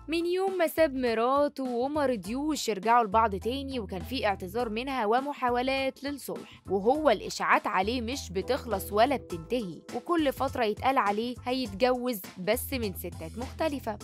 من يوم ما ساب مراته وما رضيوش يرجعوا لبعض تاني وكان في اعتذار منها ومحاولات للصلح وهو الإشاعات عليه مش بتخلص ولا بتنتهي وكل فترة يتقال عليه هيتجوز بس من ستات مختلفة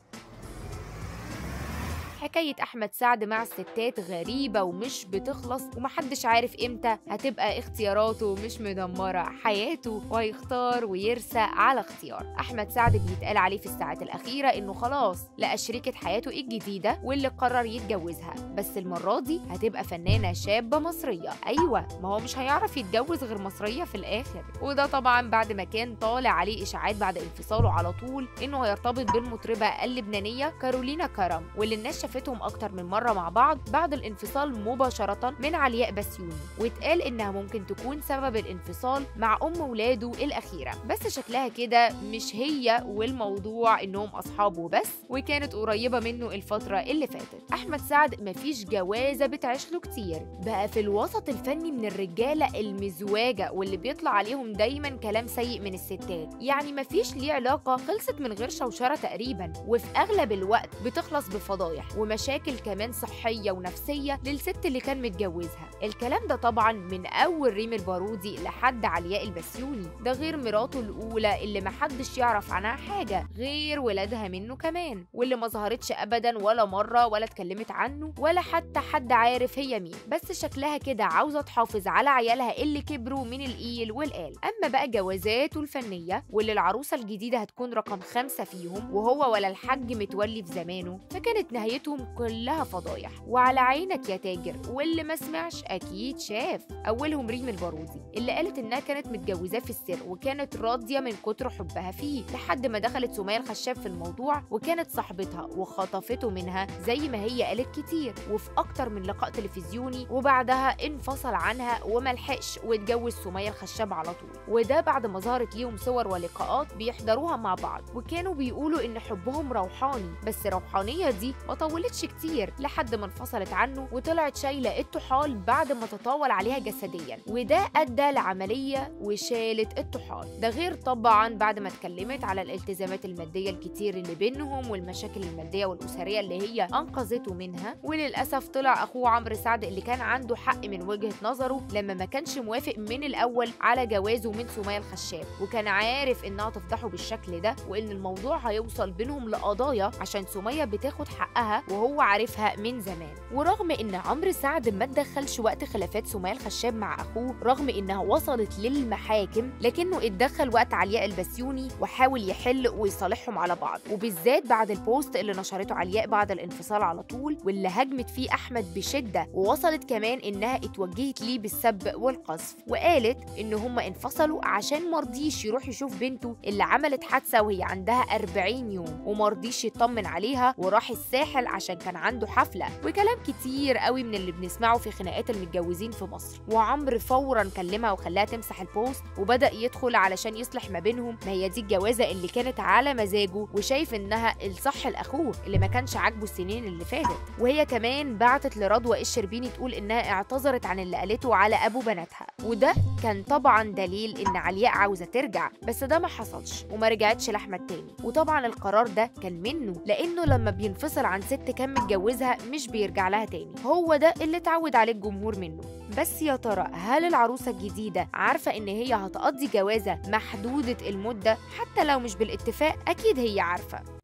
حكاية أحمد سعد مع الستات غريبة ومش بتخلص ومحدش عارف إمتى هتبقى اختياراته مش مدمرة حياته وهيختار ويرسى على اختيار أحمد سعد بيتقال عليه في الساعات الأخيرة إنه خلاص لقى شريكة حياته الجديدة واللي قرر يتجوزها بس المرة دي هتبقى فنانة شابة مصرية أيوة ما هو مش هيعرف يتجوز غير مصرية في الآخر وده طبعا بعد ما كان طالع عليه إشاعات بعد انفصاله على طول إنه هيرتبط بالمطربة اللبنانية كارولينا كرم واللي الناس شافتهم أكتر من مرة مع بعض بعد الانفصال مباشرة من علياء بسيوني واتقال إنها ممكن تكون سبب الانفصال مع أم ولاده الأخيرة بس شكلها كده مش هي والموضوع إنهم أصحاب وبس وكانت قريبة منه الفترة اللي فاتت أحمد سعد مفيش جوازة بتعيش له كتير بقى في الوسط الفني من الرجالة المزواجة واللي بيطلع عليهم دايما كلام سيء من الستات يعني مفيش ليه علاقة خلصت من غير شوشرة تقريبا وفي أغلب الوقت بتخلص بفضايح ومشاكل كمان صحية ونفسية للست اللي كان متجوزها الكلام ده طبعا من أول ريم البارودي لحد علياء البسيوني ده غير مراته الأولى اللي محدش يعرف عنها حاجة غير ولادها منه كمان واللي ما ظهرتش أبدا ولا مرة ولا اتكلمت عنه ولا حتى حد عارف هي مين بس شكلها كده عاوزة تحافظ على عيالها اللي كبروا من الإيل والقال أما بقى جوازاته الفنية واللي العروسة الجديدة هتكون رقم خمسة فيهم وهو ولا الحاج متولي في زمانه فكانت نهايتهم كلها فضايح وعلى عينك يا تاجر واللي ما سمعش أكيد شاف أولهم ريم البارودي اللي قالت إنها كانت متجوزاه في السر وكانت راضية من كتر حبها فيه لحد ما دخلت سمية الخشاب في الموضوع وكانت صاحبتها وخطفته منها زي ما هي قالت كتير وفي أكتر من لقاء تلفزيوني وبعدها انفصل عنها وملحقش واتجوز سمية الخشاب على طول وده بعد ما ظهرت ليهم صور ولقاءات بيحضروها مع بعض وكانوا بيقولوا إن حبهم روحاني بس الروحانية دي ما طولتش كتير لحد ما انفصلت عنه وطلعت شايلة الطحال بعد ما تطاول عليها جسديا وده أدى لعملية وشالت الطحال ده غير طبعا بعد ما اتكلمت على الالتزامات المادية الكتير اللي بينهم والمشاكل المادية والأسرية اللي هي أنقذته منها وللأسف طلع أخوه عمرو سعد اللي كان عنده حق من وجهة نظره لما ما كانش موافق من الأول على جوازه من سمية الخشاب وكان عارف إنها تفضحه بالشكل ده وإن الموضوع هيوصل بينهم لقضايا عشان سمية بتاخد حقها وهو عارفها من زمان ورغم إن عمرو سعد ما اتدخلش وقت خلافات سمية الخشاب مع أخوه رغم إنها وصلت للمحاكم لكنه اتدخل وقت علياء البسيوني وحاول يحل ويصالحهم على بعض وبالذات بعد البوست اللي نشرته علياء بعد الانفصال على طول واللي هجمت فيه أحمد بشدة ووصلت كمان إنها اتوجهت ليه بالسب والقذف وقالت إن هما انفصلوا عشان مرضيش يروح يشوف بنته اللي عملت حادثة وهي عندها 40 يوم ومرضيش يطمن عليها وراح الساحل عشان كان عنده حفلة وكلام كتير قوي من اللي بنسمعه في خناقات المتجوزين في مصر وعمرو فورا كلمها وخلاها تمسح البوست وبدأ يدخل علشان يصلح ما بينهم ما هي دي الجوازة اللي كانت على مزاجه وشايف إنها الصح لأخوه اللي ما كانش عاجبه السنين اللي فاتت وهي كمان بعتت لرضوى الشربيني تقول إنها اعتذرت عن اللي قالته على أبو بناتها وده كان طبعا دليل إن علياء عاوزة ترجع بس ده ما حصلش وما رجعتش لأحمد تاني وطبعا القرار ده كان منه لأنه لما بينفصل عن ست كان متجوزها مش بيرجع لها تاني هو ده اللي اتعود عليه الجمهور منه بس يا ترى هل العروسة الجديدة عارفة إن هي هتقضي جوازة محدودة المدة حتى لو مش بالاتفاق أكيد هي عارفة